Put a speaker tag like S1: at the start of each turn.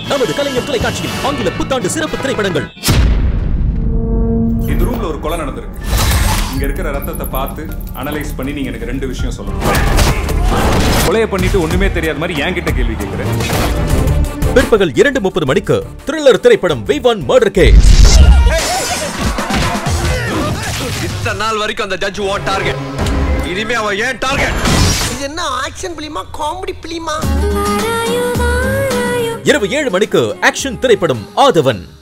S1: நமது கலைஞர் தொலைக்காட்சியில் ஆங்கில புத்தாண்டு சிறப்பு திரைப்படங்கள்
S2: இந்த ரூம்ல ஒரு கொலை நடந்திருக்கு இங்க இருக்கிற ரத்தத்தை பார்த்து அனலைஸ் பண்ணி நீங்க எனக்கு ரெண்டு விஷயம் சொல்லணும் கொலையை பண்ணிட்டு ஒண்ணுமே தெரியாத மாதிரி என்கிட்ட கேள்வி கேட்கிறேன்
S1: பிற்பகல் இரண்டு முப்பது மணிக்கு த்ரில்லர் திரைப்படம் வெய்வான் மர்டர் கேஸ்
S3: இத்தனை நாள் வரைக்கும் அந்த ஜட்ஜ் ஓ டார்கெட் இனிமே அவன் ஏன் டார்கெட்
S4: இது என்ன ஆக்ஷன் பிலிமா காமெடி பிலிமா
S1: இரவு ஏழு மணிக்கு ஆக்ஷன் திரைப்படம் ஆதவன்